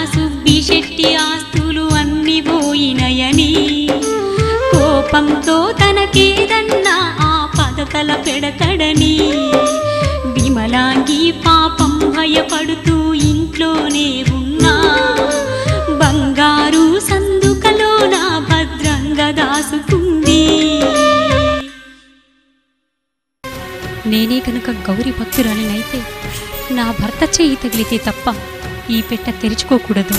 సుబ్బి శెట్టి ఆస్తులు అన్ని పోయినయని కోపంతో తనకేదన్నా ఆ పదతల పెడతడని విమలాంగి పాపం భయపడుతూ ఇంట్లోనే ఉన్నా బంగారు సందుకలోన భద్రంగా దాసుకుంది నేనే కనుక గౌరి భక్తురాలినైతే నా భర్త చేయి తగిలితే తప్ప ఈ పెట్ట తెరుచుకోకూడదు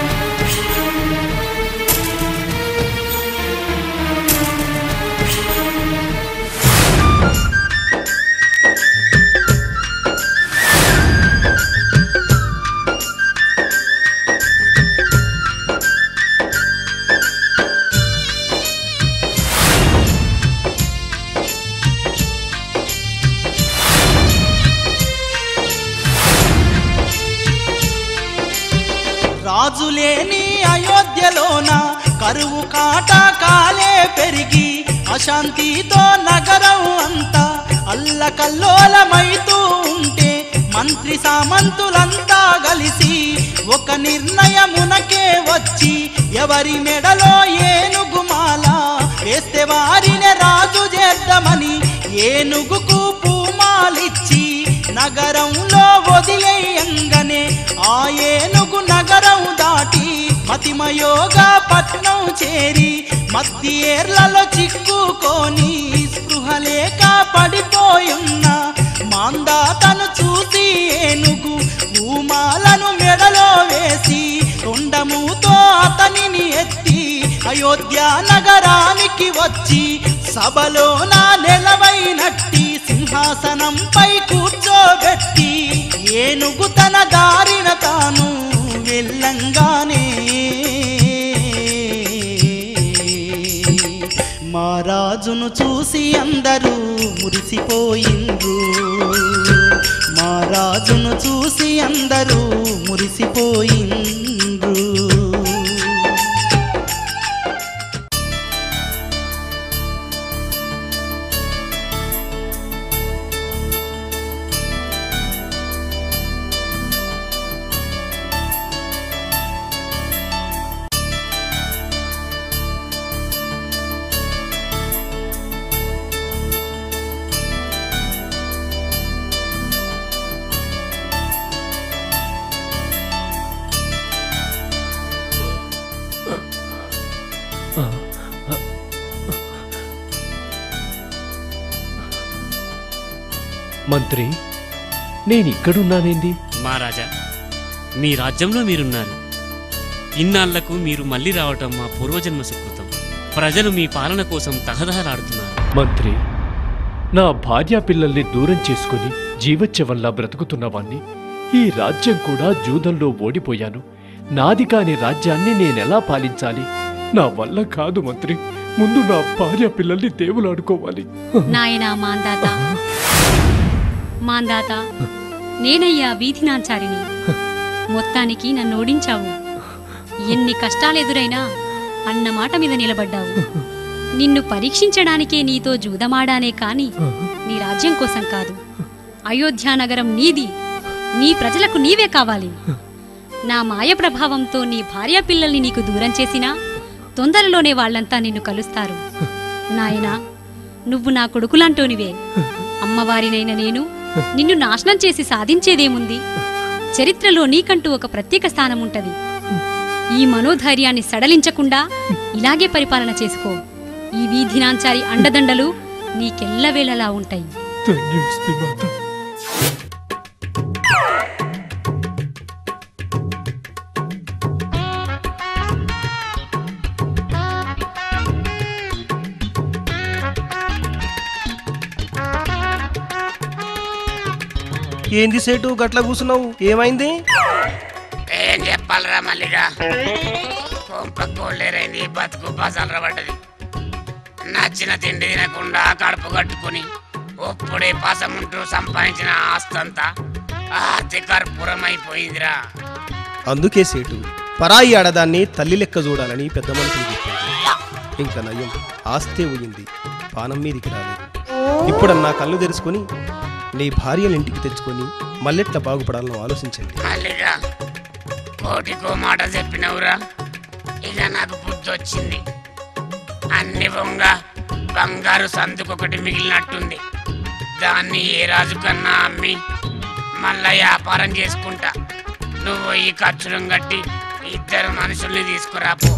రాజులేని అయోధ్యలోన కరువు కాటకాలే పెరిగి అశాంతితో నగరం అంతా అల్లకల్లోలమైతూ ఉంటే మంత్రి సామంతులంతా కలిసి ఒక నిర్ణయమునకే వచ్చి ఎవరి మెడలో ఏనుగుమాల వేస్తే వారిని రాజు చేద్దామని ఏనుగుకు పూమాలిచ్చి నగరంలో వదిలేయంగానే ఆ ఏనుగు నగరం దాటి మతిమయోగా పట్నం చేరి మధ్యేర్లలో చిక్కుకొని స్పృహ లేక పడిపోయున్న మాందాతను చూసి ఏనుగు భూమాలను మెడలో వేసి తొండముతో అతనిని ఎత్తి అయోధ్య నగరానికి వచ్చి సభలో నా నిలవైనట్టి సింహాసనంపై కూర్చోబెట్టి ఏనుగు తన దారిన తాను వెళ్ళంగానే మా రాజును చూసి అందరూ మురిసిపోయిండ్రు మా రాజును చూసి అందరూ మురిసిపోయిండ్రు మంత్రి నేనిక్కడున్నానేంది మహారాజా మీ రాజ్యంలో మీరున్నారు ఇన్నాళ్లకు మీరు మళ్ళీ రావటం మా పూర్వజన్మ సుకృతం ప్రజలు మీ పాలన కోసం తహదహలాడుతున్నారు మంత్రి నా భార్యా పిల్లల్ని దూరం చేసుకుని జీవచ్యవల్లా బ్రతుకుతున్నవాణ్ణి ఈ రాజ్యం కూడా జూదంలో ఓడిపోయాను నాది కాని రాజ్యాన్ని నేనెలా పాలించాలి నా వల్ల కాదు మంత్రి ముందు నా భార్య పిల్లల్ని దేవులాడుకోవాలి నాయనా మాందాత మాందాత నేనయ్యా వీధినాంచారిని మొత్తానికి నన్ను ఓడించావు ఎన్ని కష్టాలెదురైనా అన్న మాట మీద నిలబడ్డావు నిన్ను పరీక్షించడానికే నీతో జూదమాడానే కాని నీ రాజ్యం కోసం కాదు అయోధ్యానగరం నీది నీ ప్రజలకు నీవే కావాలి నా మాయ ప్రభావంతో నీ భార్య పిల్లల్ని నీకు దూరం చేసినా తొందరలోనే వాళ్ళంతా నిన్ను కలుస్తారు నాయనా నువ్వు నా కొడుకులాంటోనివే అమ్మవారినైన నేను నిన్ను నాశనం చేసి సాధించేదేముంది చరిత్రలో నీకంటూ ఒక ప్రత్యేక స్థానం ఉంటది ఈ మనోధైర్యాన్ని సడలించకుండా ఇలాగే పరిపాలన చేసుకో ఈ వీధినాంచారి అండదండలు నీకెల్లవేళలా ఉంటాయి ధన్యోస్మి మాత ఏంది సేటు గట్ల కూసున్నావు ఏమైంది ఏం చెప్పాలరా మల్లిగా కొంప కోళ్ళేరైంది బతుకు బసాలరా పడ్డది నచ్చిన తిండి తినకుండా కడుపు కట్టుకుని ఒప్పుడే పసముంటూ సంపాదించిన ఆస్తంతా ఆర్తి కర్పూరమైపోయిందిరా అందుకే సేటు పరాయి ఆడదాన్ని తల్లి లెక్క చూడాలని పెద్ద మనుషులు చెప్పారు ఇంకా నయం ఆస్తే పోయింది పానం మీదికి రాలేదు ఇప్పుడన్నా కళ్ళు తెరుచుకొని నీ భార్యను ఇంటికి తెచ్చుకొని మళ్ళెట్లా బాగుపడాలని ఆలోచించండి మల్లిగా కోటికో మాట చెప్పినవురా ఇక నాకు బుద్ధి వచ్చింది అన్ని బొంగ బంగారు సందుకొకటి మిగిలినట్టుంది దాన్ని ఏ రాజు కన్నా అమ్మి మళ్ళా వ్యాపారం చేసుకుంటా నువ్వు ఈ ఖర్చులను కట్టి ఇద్దరు మనుషుల్ని తీసుకురాపో